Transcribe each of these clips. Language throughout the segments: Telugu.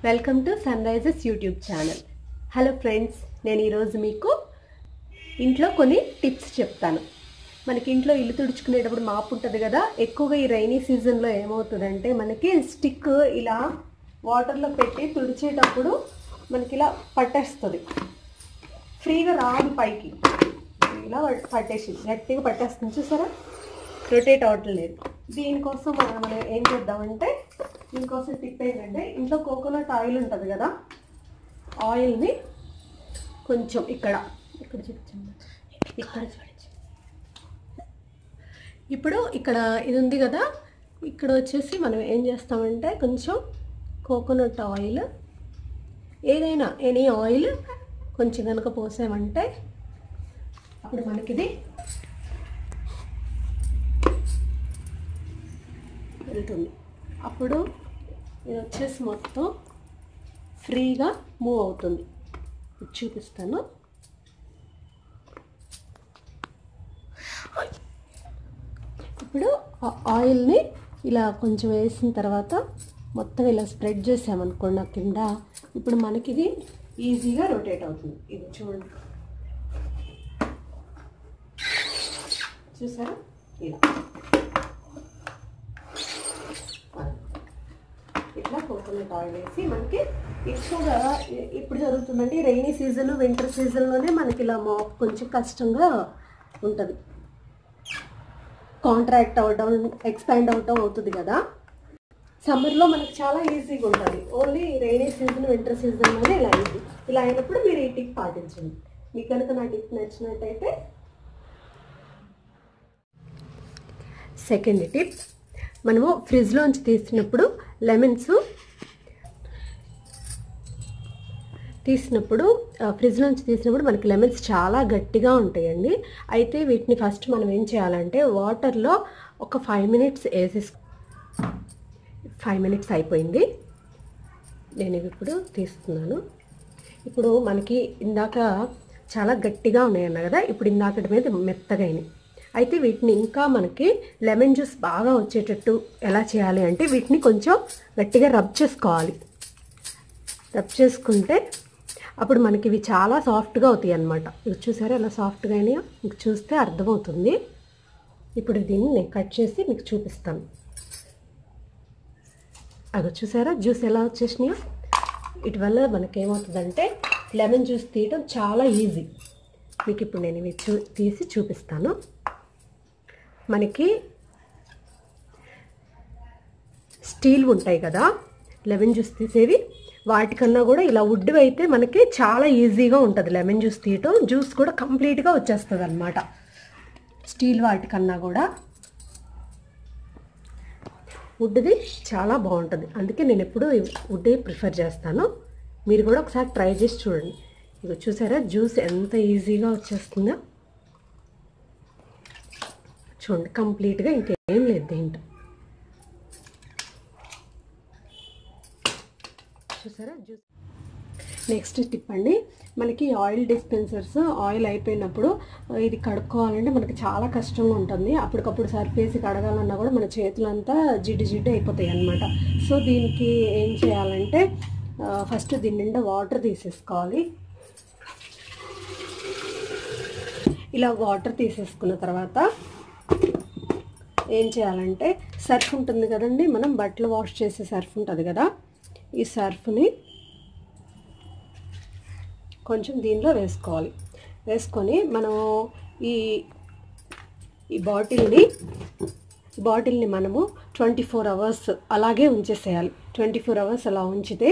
Welcome to sun rises YouTube channel hello friends నేను ఈరోజు మీకు ఇంట్లో కొన్ని టిప్స్ చెప్తాను మనకి ఇంట్లో ఇల్లు తుడుచుకునేటప్పుడు మాపు ఉంటుంది కదా ఎక్కువగా ఈ రైనీ సీజన్లో ఏమవుతుందంటే మనకి స్టిక్ ఇలా వాటర్లో పెట్టి తుడిచేటప్పుడు మనకి ఇలా పట్టేస్తుంది ఫ్రీగా రాదు పైకి ఇలా పట్టేసి గట్టిగా పట్టేస్తుంది చూసారా రొటేట్ అవ్వట్లేదు దీనికోసం మనం మనం ఏం చేద్దామంటే దీనికోసం టిప్ ఏంటంటే ఇంట్లో కోకోనట్ ఆయిల్ ఉంటుంది కదా ఆయిల్ని కొంచెం ఇక్కడ ఇక్కడ చూపించండి ఇక్కడ చూపించండి ఇప్పుడు ఇక్కడ ఇది ఉంది కదా ఇక్కడ వచ్చేసి మనం ఏం చేస్తామంటే కొంచెం కోకోనట్ ఆయిల్ ఏదైనా ఎనీ ఆయిల్ కొంచెం కనుక పోసామంటే అప్పుడు మనకిది వెళ్తుంది అప్పుడు ఇది వచ్చేసి మొత్తం ఫ్రీగా మూవ్ అవుతుంది ఇది చూపిస్తాను ఇప్పుడు ఆ ఆయిల్ని ఇలా కొంచెం వేసిన తర్వాత మొత్తం ఇలా స్ప్రెడ్ చేసామనుకోండి ఆ కింద ఇప్పుడు మనకి ఇది ఈజీగా రొటేట్ అవుతుంది ఇది చూడండి చూసారా ఇలా ఇట్లా కోకోనట్ ఆయిల్ వేసి మనకి ఎక్కువగా ఇప్పుడు జరుగుతుందంటే రైనీ సీజన్ వింటర్ సీజన్లోనే మనకి ఇలా మాప్ కొంచెం కష్టంగా ఉంటుంది కాంట్రాక్ట్ అవ్వడం ఎక్స్పాండ్ అవటం అవుతుంది కదా సమ్మర్లో మనకి చాలా ఈజీగా ఉంటుంది ఓన్లీ రైనీ సీజన్ వింటర్ సీజన్లోనే ఇలా అయింది ఇలా అయినప్పుడు మీరు ఈ టిప్ పాటించండి మీకు కనుక నా టిప్ నచ్చినట్టయితే సెకండ్ టిప్ మనము ఫ్రిడ్జ్లోంచి తీసినప్పుడు లెమన్స్ తీసినప్పుడు ఫ్రిడ్జ్లోంచి తీసినప్పుడు మనకి లెమన్స్ చాలా గట్టిగా ఉంటాయండి అయితే వీటిని ఫస్ట్ మనం ఏం చేయాలంటే వాటర్లో ఒక ఫైవ్ మినిట్స్ వేసేసి ఫైవ్ మినిట్స్ అయిపోయింది నేను ఇవి ఇప్పుడు తీస్తున్నాను ఇప్పుడు మనకి ఇందాక చాలా గట్టిగా ఉన్నాయన్న కదా ఇప్పుడు ఇందాకటి మీద మెత్తగా అయినాయి అయితే వీటిని ఇంకా మనకి లెమన్ జ్యూస్ బాగా వచ్చేటట్టు ఎలా చేయాలి అంటే వీటిని కొంచెం గట్టిగా రబ్ చేసుకోవాలి రబ్ చేసుకుంటే అప్పుడు మనకి ఇవి చాలా సాఫ్ట్గా అవుతాయి అన్నమాట ఇవి చూసారా ఎలా సాఫ్ట్గా అయినాయో మీకు చూస్తే అర్థమవుతుంది ఇప్పుడు దీన్ని నేను కట్ చేసి మీకు చూపిస్తాను అవి చూసారా జ్యూస్ ఎలా వచ్చేసినాయో ఇటు వల్ల మనకి ఏమవుతుందంటే లెమన్ జ్యూస్ తీయడం చాలా ఈజీ మీకు ఇప్పుడు నేను ఇవి చూ తీసి చూపిస్తాను మనకి స్టీల్ ఉంటాయి కదా లెమన్ జ్యూస్ తీసేవి వాటికన్నా కూడా ఇలా వుడ్ అయితే మనకి చాలా ఈజీగా ఉంటుంది లెమన్ జ్యూస్ తీయటం జ్యూస్ కూడా కంప్లీట్గా వచ్చేస్తుంది అనమాట స్టీల్ వాటికన్నా కూడా వుడ్ది చాలా బాగుంటుంది అందుకే నేను ఎప్పుడు వుడ్డే ప్రిఫర్ చేస్తాను మీరు కూడా ఒకసారి ట్రై చేసి చూడండి ఇక చూసారా జ్యూస్ ఎంత ఈజీగా వచ్చేస్తుందో చూడండి కంప్లీట్గా ఇంకేం లేదు దీంట్లో చూసారా జ్యూస్ నెక్స్ట్ టిప్ అండి మనకి ఆయిల్ డిస్పెన్సర్స్ ఆయిల్ అయిపోయినప్పుడు ఇది కడుక్కోవాలంటే మనకి చాలా కష్టంగా ఉంటుంది అప్పటికప్పుడు సర్ఫేసి కడగాలన్నా కూడా మన చేతులంతా జిడ్డు జిడ్డు అయిపోతాయి అనమాట సో దీనికి ఏం చేయాలంటే ఫస్ట్ దీని నిండా వాటర్ తీసేసుకోవాలి ఇలా వాటర్ తీసేసుకున్న తర్వాత ఏం చేయాలంటే సర్ఫ్ ఉంటుంది కదండి మనం బట్టలు వాష్ చేసే సర్ఫ్ ఉంటుంది కదా ఈ సర్ఫ్ని కొంచెం దీనిలో వేసుకోవాలి వేసుకొని మనం ఈ ఈ బాటిల్ని బాటిల్ని మనము ట్వంటీ ఫోర్ అవర్స్ అలాగే ఉంచేసేయాలి ట్వంటీ ఫోర్ అవర్స్ అలా ఉంచితే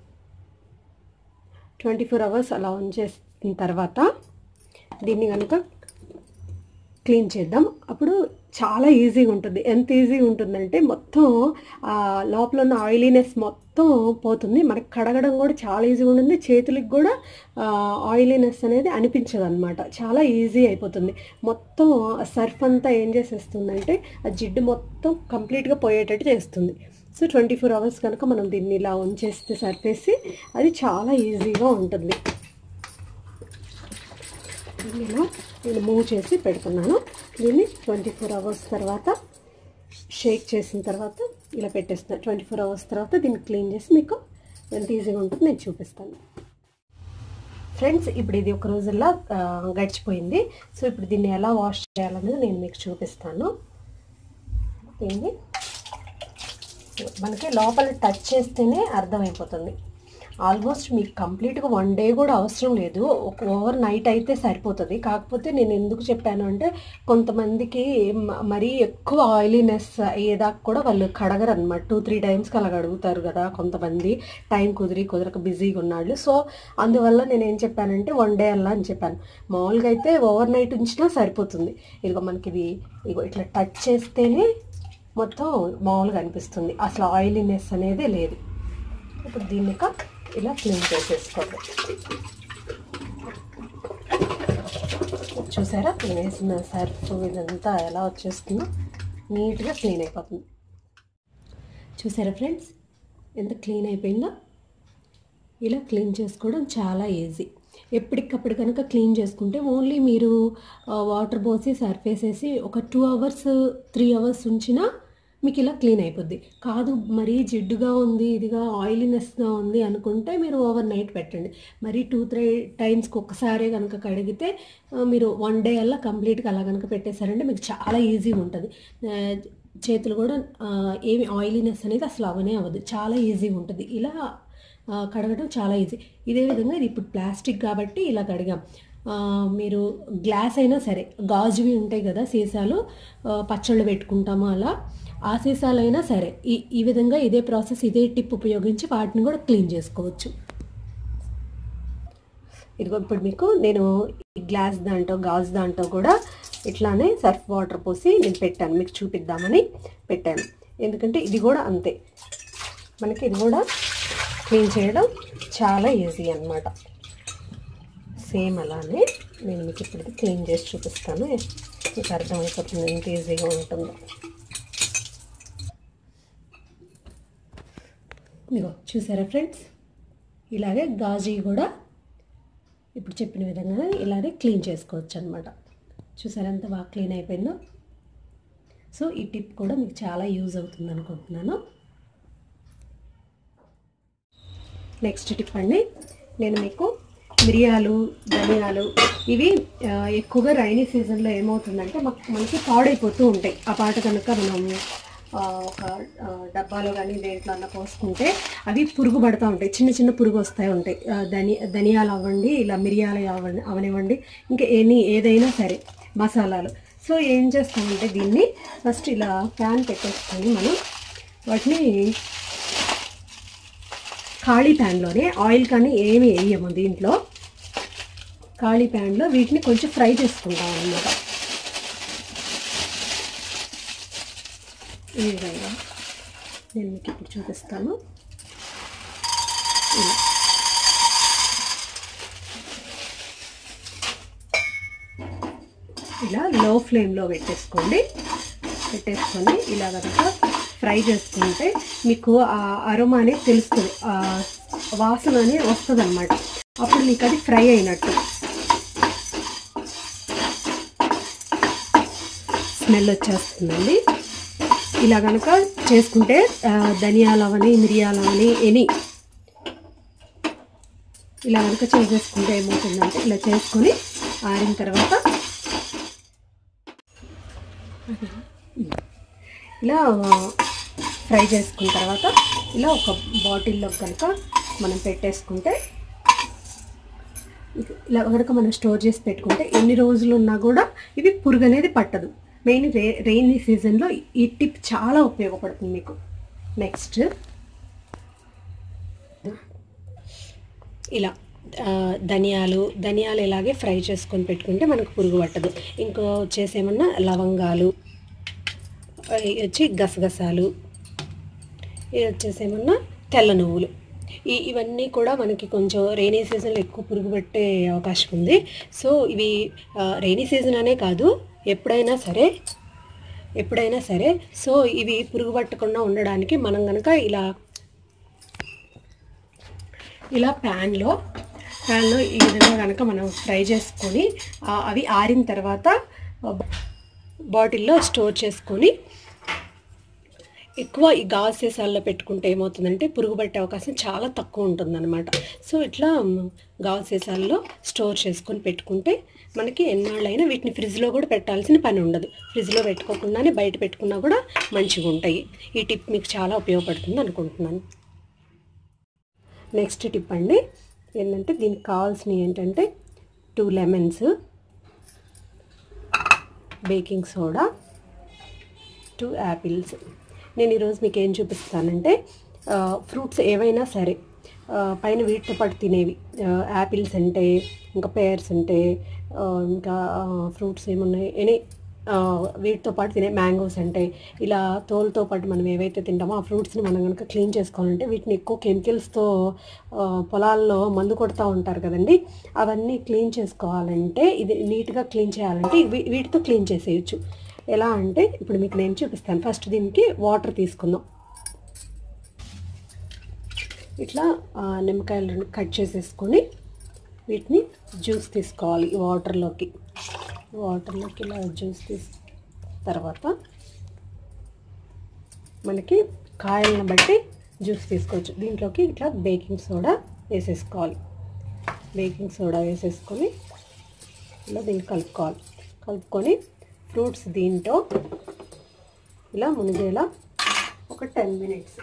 ట్వంటీ ఫోర్ అవర్స్ అలా ఉంచేసిన తర్వాత దీన్ని కనుక క్లీన్ చేద్దాం అప్పుడు చాలా ఈజీగా ఉంటుంది ఎంత ఈజీగా ఉంటుందంటే మొత్తం లోపల ఉన్న ఆయిలీనెస్ మొత్తం పోతుంది మనకి కడగడం కూడా చాలా ఈజీగా ఉంటుంది చేతులకి కూడా ఆయిలీనెస్ అనేది అనిపించదు అనమాట చాలా ఈజీ అయిపోతుంది మొత్తం సర్ఫ్ అంతా ఏం చేసేస్తుందంటే ఆ జిడ్డు మొత్తం కంప్లీట్గా పోయేటట్టు చేస్తుంది సో ట్వంటీ ఫోర్ అవర్స్ కనుక మనం దీన్ని ఇలా ఉంచేస్తే సర్ఫేసి అది చాలా ఈజీగా ఉంటుంది ఇలా నేను మూవ్ చేసి పెడుతున్నాను దీన్ని ట్వంటీ ఫోర్ అవర్స్ తర్వాత షేక్ చేసిన తర్వాత ఇలా పెట్టేస్తున్నాను ట్వంటీ ఫోర్ అవర్స్ తర్వాత దీన్ని క్లీన్ చేసి మీకు ఎంత ఈజీగా ఉంటుందో నేను చూపిస్తాను ఫ్రెండ్స్ ఇప్పుడు ఇది ఒక రోజుల్లో ఆ, గడిచిపోయింది సో ఇప్పుడు దీన్ని ఎలా వాష్ చేయాలనేది నేను మీకు చూపిస్తాను దీన్ని మనకి లోపల టచ్ చేస్తేనే అర్థమైపోతుంది ఆల్మోస్ట్ మీకు కంప్లీట్గా వన్ డే కూడా అవసరం లేదు ఒక ఓవర్ నైట్ అయితే సరిపోతుంది కాకపోతే నేను ఎందుకు చెప్పాను అంటే కొంతమందికి మ- మరీ ఎక్కువ ఆయిలీనెస్ అయ్యేదాకా కూడా వాళ్ళు కడగరు అనమాట టూ త్రీ టైమ్స్కి అలా అడుగుతారు కదా కొంతమంది టైం కుదిరి కుదరక బిజీగా ఉన్నాళ్ళు సో అందువల్ల నేను ఏం చెప్పానంటే వన్ డే అలా అని చెప్పాను మామూలుగా అయితే ఓవర్ నైట్ ఉంచినా సరిపోతుంది ఇదిగో మనకి ఇది ఇదిగో ఇట్లా టచ్ చేస్తేనే మొత్తం మామూలుగా అనిపిస్తుంది అసలు ఆయిలీనెస్ అనేది లేదు ఇప్పుడు దీన్ని ఇక ఇలా క్లీన్ చేసేసుకోండి చూసారా నేను వేసిన సర్ఫ్ ఇదంతా ఎలా వచ్చేస్తుందో నీట్గా క్లీన్ అయిపోతుంది చూసారా ఫ్రెండ్స్ ఎంత క్లీన్ అయిపోయిందో ఇలా క్లీన్ చేసుకోవడం చాలా ఈజీ ఎప్పటికప్పుడు కనుక క్లీన్ చేసుకుంటే ఓన్లీ మీరు ఆ, వాటర్ పోసి సర్ఫ్ వేసేసి ఒక టూ అవర్స్ త్రీ అవర్స్ ఉంచినా మీకు ఇలా క్లీన్ అయిపోద్ది కాదు మరీ జిడ్డుగా ఉంది ఇదిగా ఆయిలీనెస్గా ఉంది అనుకుంటే మీరు ఓవర్ నైట్ పెట్టండి మరి టూ త్రీ టైమ్స్కి ఒక్కసారే కనుక కడిగితే ఆ, మీరు వన్ డే అలా కంప్లీట్గా అలా కనుక పెట్టేశారంటే మీకు చాలా ఈజీగా ఉంటుంది ఆ, చేతులు కూడా ఆ, ఏమి ఆయిలీనెస్ అనేది అసలు అవనే అవ్వదు చాలా ఈజీగా ఉంటుంది ఇలా ఆ, కడగడం చాలా ఈజీ ఇదే విధంగా ఇది ఇప్పుడు ప్లాస్టిక్ కాబట్టి ఇలా కడిగాం ఆ, మీరు గ్లాస్ అయినా సరే గాజువి ఉంటాయి కదా సీసాలు ఆ, పచ్చళ్ళు పెట్టుకుంటాము అలా ఆ సీసాలైనా సరే ఈ ఈ విధంగా ఇదే ప్రాసెస్ ఇదే టిప్ ఉపయోగించి వాటిని కూడా క్లీన్ చేసుకోవచ్చు ఇదిగో ఇప్పుడు మీకు నేను ఈ గ్లాస్ దాంట్లో గాజు దాంట్లో కూడా ఇట్లానే సర్ఫ్ వాటర్ పోసి నేను పెట్టాను మీకు చూపిద్దామని పెట్టాను ఎందుకంటే ఇది కూడా అంతే మనకి ఇది కూడా క్లీన్ చేయడం చాలా ఈజీ అన్నమాట సేమ్ అలానే నేను మీకు ఇప్పుడు ఇది క్లీన్ చేసి చూపిస్తాను మీకు అర్థమైపోతుంది ఎంత ఈజీగా ఉంటుందో ఇదిగో చూసారా ఫ్రెండ్స్ ఇలాగే గాజీ కూడా ఇప్పుడు చెప్పిన విధంగా ఇలాగే క్లీన్ చేసుకోవచ్చు అనమాట చూసారా ఎంత బాగా క్లీన్ అయిపోయిందో సో ఈ టిప్ కూడా మీకు చాలా యూజ్ అవుతుంది అనుకుంటున్నాను నెక్స్ట్ టిప్ అండి నేను మీకు మిరియాలు ధనియాలు ఇవి ఆ, ఎక్కువగా రైనీ సీజన్లో ఏమవుతుందంటే మాకు మనకి పాడైపోతూ ఉంటాయి ఆ పాట కనుక మనం ఆ, ఒక ఆ, డబ్బాలో కానీ దేంట్లో అన్న పోసుకుంటే అవి పురుగు పడుతూ ఉంటాయి చిన్న చిన్న పురుగు వస్తాయి ఉంటాయి ఆ, ధని ధనియాలు అవ్వండి ఇలా మిరియాలు అవ్వండి అవనివ్వండి ఇంకా ఎనీ ఏదైనా సరే మసాలాలు సో ఏం చేస్తామంటే దీన్ని ఫస్ట్ ఇలా ప్యాన్ పెట్టేసుకొని మనం వాటిని ఖాళీ ప్యాన్లోనే ఆయిల్ కానీ ఏమి వేయము దీంట్లో ఖాళీ ప్యాన్లో వీటిని కొంచెం ఫ్రై చేసుకుంటాం అన్నమాట ఈ విధంగా నేను మీకు ఇప్పుడు చూపిస్తాను ఇలా. ఇలా లో ఫ్లేమ్లో పెట్టేసుకోండి పెట్టేసుకొని ఇలా కనుక ఫ్రై చేసుకుంటే మీకు ఆ అరోమా అనేది తెలుస్తుంది ఆ వాసన అనేది వస్తుంది అనమాట అప్పుడు మీకు అది ఫ్రై అయినట్టు స్మెల్ వచ్చేస్తుందండి ఇలా కనుక చేసుకుంటే ఆ, ధనియాలు అవని మిరియాలు అవని ఎనీ ఇలా కనుక చేసేసుకుంటే ఏమవుతుందంటే ఇలా చేసుకొని ఆరిన తర్వాత ఇలా ఫ్రై చేసుకున్న తర్వాత ఇలా ఒక బాటిల్లో కనుక మనం పెట్టేసుకుంటే ఇలా కనుక మనం స్టోర్ చేసి పెట్టుకుంటే ఎన్ని రోజులు ఉన్నా కూడా ఇవి పురుగు అనేది పట్టదు మెయిన్ రే రెయినీ సీజన్లో ఈ టిప్ చాలా ఉపయోగపడుతుంది మీకు నెక్స్ట్ ఇలా ఆ, ధనియాలు ధనియాలు ఇలాగే ఫ్రై చేసుకొని పెట్టుకుంటే మనకు పురుగు పట్టదు ఇంకో వచ్చేసి ఏమన్నా లవంగాలు ఆ, ఇవి వచ్చి గసగసాలు ఇది వచ్చేసి ఏమన్నా తెల్ల నువ్వులు ఈ ఇవన్నీ కూడా మనకి కొంచెం రైనీ సీజన్లో ఎక్కువ పురుగు పెట్టే అవకాశం ఉంది సో ఇవి రైనీ సీజన్ అనే కాదు ఎప్పుడైనా సరే ఎప్పుడైనా సరే సో ఇవి పురుగు పట్టకుండా ఉండడానికి మనం కనుక ఇలా ఇలా ప్యాన్లో ప్యాన్లో ఈ విధంగా కనుక మనం ఫ్రై చేసుకొని ఆ, అవి ఆరిన తర్వాత బాటిల్లో స్టోర్ చేసుకొని ఎక్కువ ఈ గాజు సీసాల్లో పెట్టుకుంటే ఏమవుతుందంటే పురుగు పట్టే అవకాశం చాలా తక్కువ ఉంటుందన్నమాట సో ఇట్లా మ్, గాజు సీసాల్లో స్టోర్ చేసుకొని పెట్టుకుంటే మనకి ఎన్నాళ్ళైనా వీటిని ఫ్రిడ్జ్లో కూడా పెట్టాల్సిన పని ఉండదు ఫ్రిడ్జ్లో పెట్టుకోకుండానే బయట పెట్టుకున్నా కూడా మంచిగా ఉంటాయి ఈ టిప్ మీకు చాలా ఉపయోగపడుతుంది అనుకుంటున్నాను నెక్స్ట్ టిప్ అండి ఏంటంటే దీనికి కావాల్సినవి ఏంటంటే two lemons baking soda two apples నేను ఈరోజు మీకు ఏం చూపిస్తానంటే ఫ్రూట్స్ ఏవైనా సరే ఆ, పైన వీటితో పాటు తినేవి యాపిల్స్ అంటే ఇంకా పేర్స్ అంటే ఆ, ఇంకా ఫ్రూట్స్ ఏమున్నాయి ఎనీ వీటితో పాటు తినే మ్యాంగోస్ అంటే ఇలా తోలుతో పాటు మనం ఏవైతే తింటామో ఆ ఫ్రూట్స్ని మనం కనుక క్లీన్ చేసుకోవాలంటే వీటిని ఎక్కువ కెమికల్స్తో పొలాల్లో మందు కొడుతూ ఉంటారు కదండి అవన్నీ క్లీన్ చేసుకోవాలంటే ఇది నీట్గా క్లీన్ చేయాలంటే ఇవి- వీటితో క్లీన్ చేసేయచ్చు ఎలా అంటే ఇప్పుడు మీకు నేను చూపిస్తాను ఫస్ట్ దీనికి వాటర్ తీసుకుందాం ఇట్లా ఆ, నిమ్మకాయలను కట్ చేసేసుకొని వీటిని జ్యూస్ తీసుకోవాలి ఈ వాటర్లోకి వాటర్లోకి ఇలా జ్యూస్ తీసి తర్వాత మనకి కాయలను బట్టి జ్యూస్ తీసుకోవచ్చు దీంట్లోకి ఇట్లా బేకింగ్ సోడా వేసేసుకోవాలి బేకింగ్ సోడా వేసేసుకొని ఇలా దీన్ని కలుపుకోవాలి కలుపుకొని ఫ్రూట్స్ దీంట్లో ఇలా మునిగేలా ఒక టెన్ మినిట్స్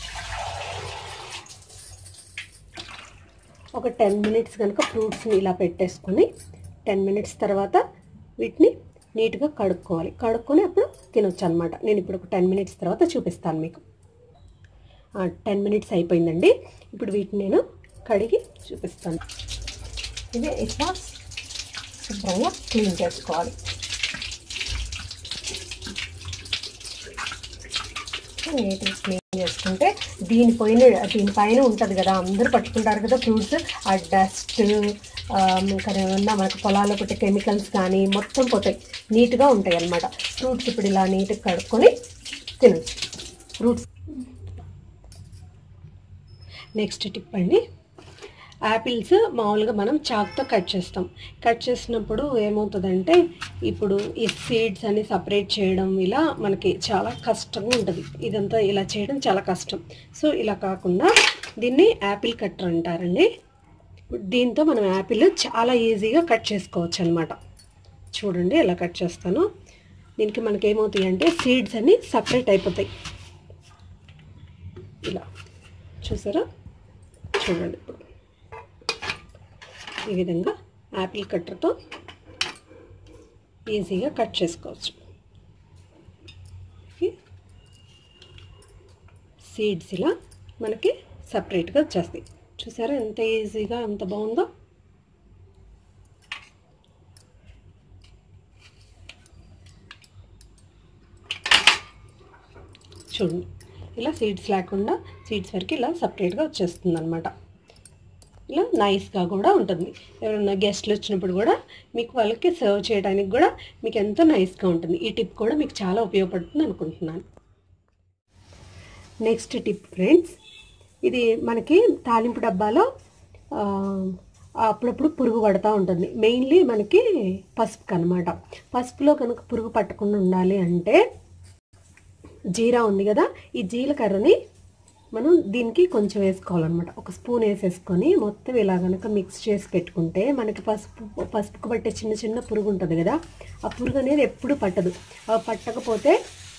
ఒక టెన్ మినిట్స్ కనుక ఫ్రూట్స్ని ఇలా పెట్టేసుకొని టెన్ మినిట్స్ తర్వాత వీటిని నీట్గా కడుక్కోవాలి కడుక్కొని అప్పుడు తినొచ్చు అనమాట నేను ఇప్పుడు ఒక టెన్ మినిట్స్ తర్వాత చూపిస్తాను మీకు టెన్ మినిట్స్ అయిపోయిందండి ఇప్పుడు వీటిని నేను కడిగి చూపిస్తాను ఇది ఇట్లా శుభ్రంగా క్లీన్ చేసుకోవాలి నీట్గా క్లీన్ చేసుకుంటే దీనిపైన దీనిపైన ఉంటుంది కదా అందరూ పట్టుకుంటారు కదా ఫ్రూట్స్ ఆ డస్ట్ ఇంకా ఏమన్నా మనకు పొలాల్లో పుట్టే కెమికల్స్ కానీ మొత్తం పోతాయి నీట్గా ఉంటాయి అన్నమాట ఫ్రూట్స్ ఇప్పుడు ఇలా నీట్గా కడుక్కొని తినచ్చు ఫ్రూట్స్ నెక్స్ట్ టిప్ అండి యాపిల్స్ మామూలుగా మనం చాక్తో కట్ చేస్తాం కట్ చేసినప్పుడు ఏమవుతుందంటే ఇప్పుడు ఈ సీడ్స్ అని సపరేట్ చేయడం ఇలా మనకి చాలా కష్టంగా ఉంటుంది ఇదంతా ఇలా చేయడం చాలా కష్టం సో ఇలా కాకుండా దీన్ని యాపిల్ కట్టర్ అంటారండి దీంతో మనం యాపిల్ చాలా ఈజీగా కట్ చేసుకోవచ్చు అనమాట చూడండి ఎలా కట్ చేస్తాను దీనికి మనకి ఏమవుతాయి అంటే సీడ్స్ అన్ని సపరేట్ అయిపోతాయి ఇలా చూసారా చూడండి ఇప్పుడు ఈ విధంగా యాపిల్ కట్టర్తో ఈజీగా కట్ చేసుకోవచ్చు సీడ్స్ ఇలా మనకి సపరేట్గా వచ్చేస్తాయి చూసారా ఎంత ఈజీగా ఎంత బాగుందో చూడండి ఇలా సీడ్స్ లేకుండా సీడ్స్ వరకు ఇలా సపరేట్గా వచ్చేస్తుంది అనమాట ఇలా నైస్గా కూడా ఉంటుంది ఎవరైనా గెస్ట్లు వచ్చినప్పుడు కూడా మీకు వాళ్ళకి సర్వ్ చేయడానికి కూడా మీకు ఎంతో నైస్గా ఉంటుంది ఈ టిప్ కూడా మీకు చాలా ఉపయోగపడుతుంది అనుకుంటున్నాను నెక్స్ట్ టిప్ ఫ్రెండ్స్ ఇది మనకి తాలింపు డబ్బాలో ఆ, అప్పుడప్పుడు పురుగు పడుతూ ఉంటుంది మెయిన్లీ మనకి పసుపుకి అనమాట పసుపులో కనుక పురుగు పట్టకుండా ఉండాలి అంటే జీరా ఉంది కదా ఈ జీలకర్రని మనం దీనికి కొంచెం వేసుకోవాలన్నమాట ఒక స్పూన్ వేసేసుకొని మొత్తం ఇలా కనుక మిక్స్ చేసి పెట్టుకుంటే మనకి పసుపు పసుపుకు పట్టే చిన్న చిన్న పురుగు ఉంటుంది కదా ఆ పురుగు అనేది ఎప్పుడు పట్టదు ఆ పట్టకపోతే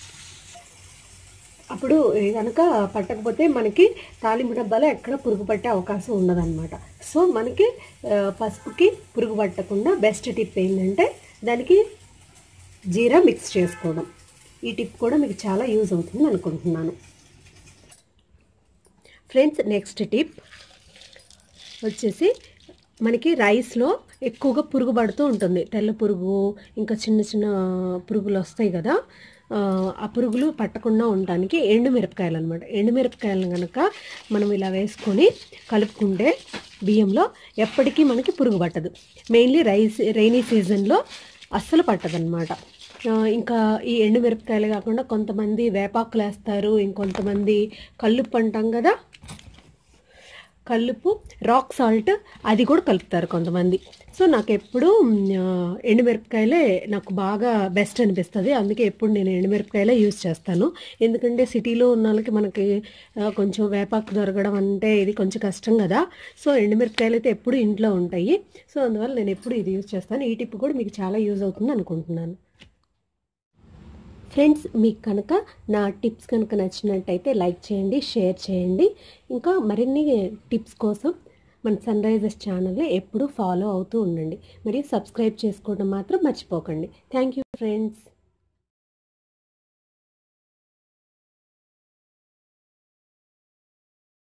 అప్పుడు కనుక పట్టకపోతే మనకి తాలింపు డబ్బాలో ఎక్కడ పురుగు పట్టే అవకాశం ఉండదన్నమాట సో మనకి ఆ, పసుపుకి పురుగు పట్టకుండా బెస్ట్ టిప్ ఏంటంటే దానికి జీరా మిక్స్ చేసుకోవడం ఈ టిప్ కూడా మీకు చాలా యూజ్ అవుతుంది అనుకుంటున్నాను ఫ్రెండ్స్ నెక్స్ట్ టిప్ వచ్చేసి మనకి రైస్లో ఎక్కువగా పురుగు పడుతూ ఉంటుంది తెల్ల పురుగు ఇంకా చిన్న చిన్న పురుగులు వస్తాయి కదా ఆ, ఆ పురుగులు పట్టకుండా ఉండడానికి ఎండుమిరపకాయలు అనమాట ఎండుమిరపకాయలను కనుక మనం ఇలా వేసుకొని కలుపుకుంటే బియ్యంలో ఎప్పటికీ మనకి పురుగు పట్టదు మెయిన్లీ రైస్ రైనీ సీజన్లో అస్సలు పట్టదనమాట ఆ, ఇంకా ఈ ఎండుమిరపకాయలు కాకుండా కొంతమంది వేపాకులు వేస్తారు ఇంకొంతమంది కల్లుప్పు అంటాం కదా కలుపు రాక్ సాల్ట్ అది కూడా కలుపుతారు కొంతమంది సో నాకు ఎప్పుడు మ్, ఆ, ఎండుమిరపకాయలే నాకు బాగా బెస్ట్ అనిపిస్తుంది అందుకే ఎప్పుడు నేను ఎండుమిరపకాయలే యూజ్ చేస్తాను ఎందుకంటే సిటీలో ఉన్న వాళ్ళకి మనకి ఆ, కొంచెం వేపాకు దొరకడం అంటే ఇది కొంచెం కష్టం కదా సో ఎండుమిరపకాయలు అయితే ఎప్పుడు ఇంట్లో ఉంటాయి సో అందువల్ల నేను ఎప్పుడు ఇది యూజ్ చేస్తాను ఈ టిప్ కూడా మీకు చాలా యూజ్ అవుతుంది అనుకుంటున్నాను ఫ్రెండ్స్ మీకు కనుక నా టిప్స్ కనుక నచ్చినట్టయితే లైక్ చేయండి షేర్ చేయండి ఇంకా మరిన్ని టిప్స్ కోసం మన సన్ రైజర్స్ ఛానల్ని ఎప్పుడూ ఫాలో అవుతూ ఉండండి మరియు సబ్స్క్రైబ్ చేసుకోవడం మాత్రం మర్చిపోకండి థ్యాంక్ యూ ఫ్రెండ్స్